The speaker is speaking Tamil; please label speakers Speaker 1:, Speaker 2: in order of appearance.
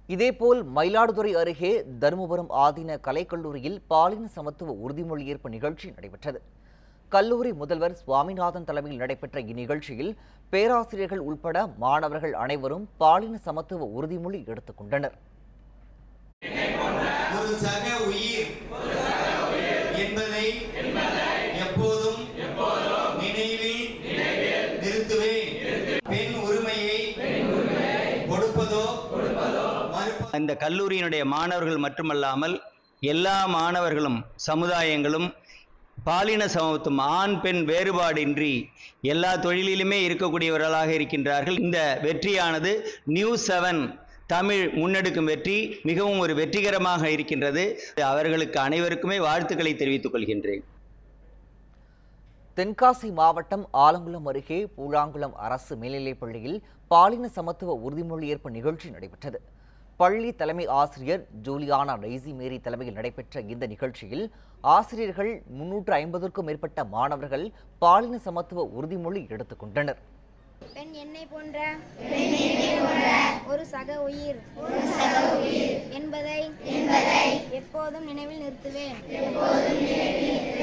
Speaker 1: இதேபோல் மயிலாடுதுறை அருகே தருமபுரம் ஆதீன கலைக்கல்லூரியில் பாலின சமத்துவ உறுதிமொழி ஏற்பு நிகழ்ச்சி நடைபெற்றது கல்லூரி முதல்வர் சுவாமிநாதன் தலைமையில் நடைபெற்ற இந்நிகழ்ச்சியில் பேராசிரியர்கள் உட்பட மாணவர்கள் அனைவரும் பாலின சமத்துவ உறுதிமொழி எடுத்துக் கொண்டனர்
Speaker 2: ஒரு சக உயிர் என்பதை எப்போதும் நினைவில் நிறுத்துவேன் பெண் உரிமையை கொடுப்பதோ மறுப்பதோ
Speaker 3: இந்த கல்லூரியினுடைய மாணவர்கள் மட்டுமல்லாமல் எல்லா மாணவர்களும் சமுதாயங்களும் பாலின சமத்துவம் ஆண் பெண் வேறுபாடின்றி எல்லா தொழிலிலுமே இருக்கக்கூடியவர்களாக இருக்கின்றார்கள் இந்த வெற்றியானது நியூ செவன் தமிழ் முன்னெடுக்கும் வெற்றி மிகவும் ஒரு வெற்றிகரமாக இருக்கின்றது அவர்களுக்கு அனைவருக்குமே வாழ்த்துக்களை தெரிவித்துக் கொள்கின்றேன்
Speaker 1: தென்காசி மாவட்டம் ஆலங்குளம் அருகே பூழாங்குளம் அரசு மேல்நிலைப் பள்ளியில் பாலின சமத்துவ உறுதிமொழி ஏற்பு நிகழ்ச்சி நடைபெற்றது பள்ளி தலைமை ஆசிரியர் ஜூலியானா ரெய்சி மேரி தலைமையில் நடைபெற்ற இந்த நிகழ்ச்சியில் ஆசிரியர்கள் முன்னூற்று ஐம்பதுக்கும் மேற்பட்ட மாணவர்கள் பாலின சமத்துவ உறுதிமொழி எடுத்துக் கொண்டனர்
Speaker 4: பெண் என்னை போன்ற ஒரு சக உயிர் என்பதை எப்போதும் நினைவில் நிறுத்துவேன்